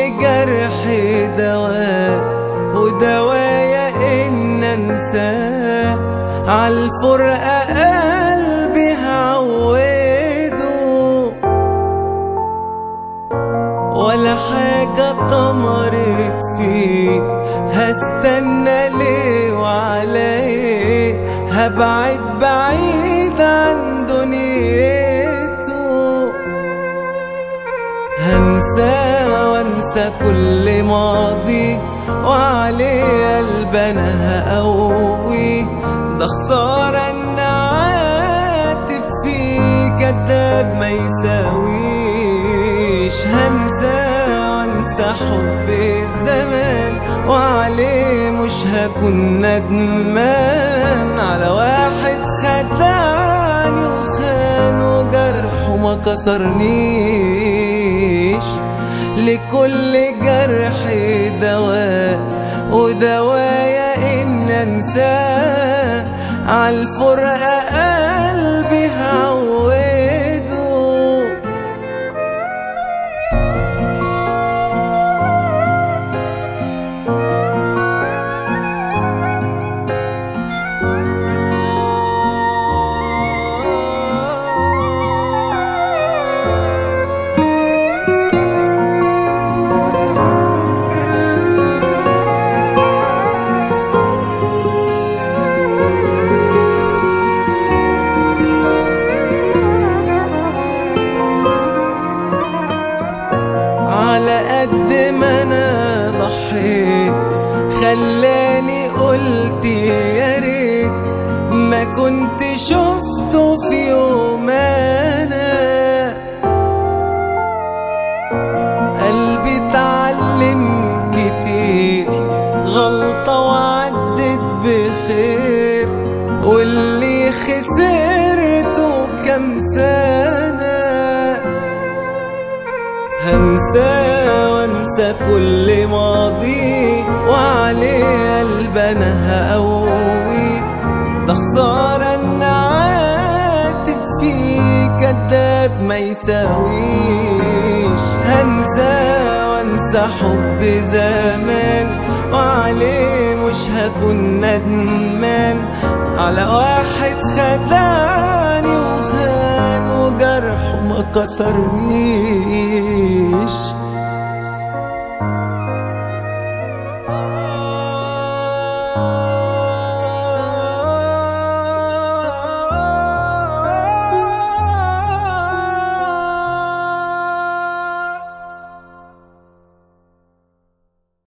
جرح دواء ودوايا إن أنساه عالفرقة قلبي هعوده ولا حاجة طمرت فيه هستنى ليه وعليه هبعد بعيد عن دنيته هنسى وانسى كل ماضي وعليه قلب انا هقوي ده خسارة ان عاتب فيه كداب ما يساويش هنسى وانسى حب الزمان وعليه مش هكون ندمان على واحد خدعني وخان وجرحه ما كسرنيش لكل جرح دواء ودوايا ان انساه عالفرقة قلبي هعوده على قد ما انا ضحيت خلاني قلت يا ريت ما كنت شفته في يوم انا قلبي اتعلم كتير غلطة وعدت بخير واللي خسرته كام سنة هنسى وانسى كل ماضي وعليه قلب انا هقوي ده خسارة ان عاتب فيه كداب ما يساويش هنسى وانسى حب زمان وعليه مش هكون ندمان على واحد خدعني وخان وجرحه ما كسرنيش